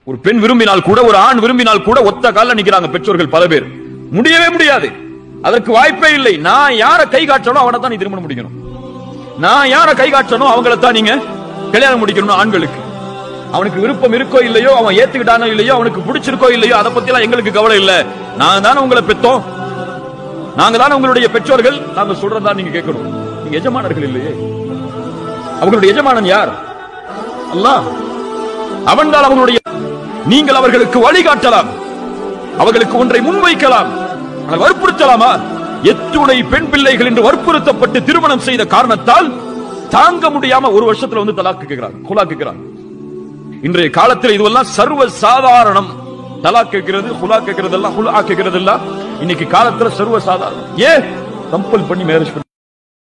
ஒரு பெண் விரும்பினால் கூட ஒரு ஆண் விரும்பினால் கூட ஒத்த கால நிக்கிறாங்க பெற்றோர்கள் பல பேர் முடியவே முடியாது அதற்கு வாய்ப்பே இல்லை நான் யார கை காட்டணும் அவனை தான் நீ திருமணம் முடிக்கணும் நான் யார கை காட்டணும் அவங்கள தான் நீங்க கல்யாணம் முடிக்கணும் ஆண்களுக்கு அவனுக்கு விருப்பம் இருக்கோ இல்லையோ அவன் ஏத்துக்கிட்டானோ இல்லையோ அவனுக்கு பிடிச்சிருக்கோ இல்லையோ அதை பத்தி எல்லாம் எங்களுக்கு கவலை இல்ல நாங்க தானே உங்களை பெத்தோம் நாங்க தானே உங்களுடைய பெற்றோர்கள் நாங்க சொல்றதா நீங்க கேட்கணும் நீங்க எஜமானர்கள் இல்லையே அவர்களுடைய எஜமானன் யார் அல்லாஹ் அவன்தான் அவர்களுடைய நீங்கள் அவர்களுக்கு வழிகாட்டலாம் அவர்களுக்கு ஒன்றை முன்வைக்கலாம் ஆனால் வற்புறுத்தலாமா எத்துணை பெண் பிள்ளைகள் என்று வற்புறுத்தப்பட்டு திருமணம் செய்த காரணத்தால் தாங்க முடியாம ஒரு வருஷத்துல வந்து தலாக்கு கேட்கிறாங்க குலா கேட்கிறாங்க இன்றைய காலத்தில் இதுவெல்லாம் சர்வ சாதாரணம் தலா கேட்கிறது குலா கேட்கிறது எல்லாம் குலா கேட்கிறது எல்லாம் இன்னைக்கு காலத்துல சர்வ சாதாரணம் ஏன் கம்பல் பண்ணி மேரேஜ்